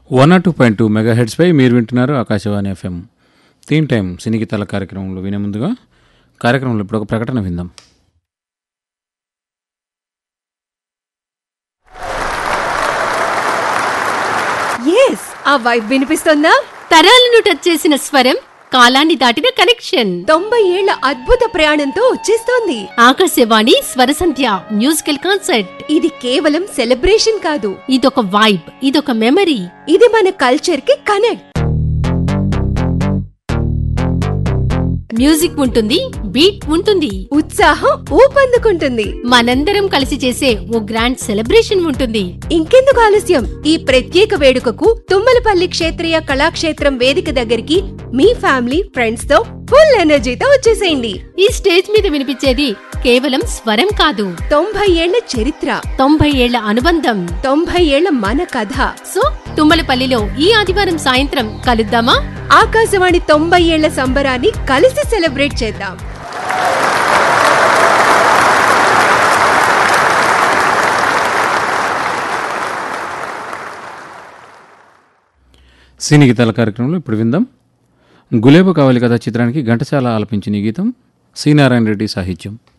one nought two point two mega హెడ్స్పై మీరు వింటున్నారు ఆకాశవాణి ఎఫ్ఎం తీన్ టైం సినిగీతాల కార్యక్రమంలో వినే ముందుగా కార్యక్రమంలో ఇప్పుడు ఒక ప్రకటన విందాం ఎస్ ఆ వైబ్ వినిపిస్తోందా తరాలను టచ్ చేసిన స్వరం కాలాన్ని దాటిన కనెక్షన్ తొంభై ఏళ్ల అద్భుత ప్రయాణంతో వచ్చేస్తోంది ఆకాశవాణి స్వరసంధ్య మ్యూజికల్ కాన్సర్ట్ ఇది కేవలం సెలబ్రేషన్ కాదు ఇదొక వైబ్ ఇదొక మెమరీ ఇది మన కల్చర్ కి కనెక్ట్ మ్యూజిక్ ఉంటుంది బీట్ ఉంటుంది ఉత్సాహం ఊపందుకుంటుంది మనందరం కలిసి చేసే ఓ గ్రాండ్ సెలబ్రేషన్ ఉంటుంది ఇంకెందుకు ఆలస్యం ఈ ప్రత్యేక వేడుకకు తుమ్మలపల్లి క్షేత్రీయ కళాక్షేత్రం వేదిక దగ్గరికి మీ ఫ్యామిలీ ఫ్రెండ్స్ తో ఫుల్ ఎనర్జీతో వచ్చేసేయండి ఈ స్టేజ్ మీద వినిపించేది కేవలం స్వరం కాదు తొంభై ఏళ్ల చరిత్ర తొంభై ఏళ్ల అనుబంధం తొంభై ఏళ్ల మన కథ సో తుమ్మలపల్లిలో ఈ ఆదివారం సాయంత్రం కలుద్దామా ఆకాశవాణి తొంభై ఏళ్ల సంబరాన్ని కలిసి సెలబ్రేట్ చేద్దాం సినిగీతాల కార్యక్రమంలో ఇప్పుడు విందాం గులేబ కావాలి కథ చిత్రానికి ఘంటసాల ఆలపించిన ఈ గీతం సి నారాయణ రెడ్డి సాహిత్యం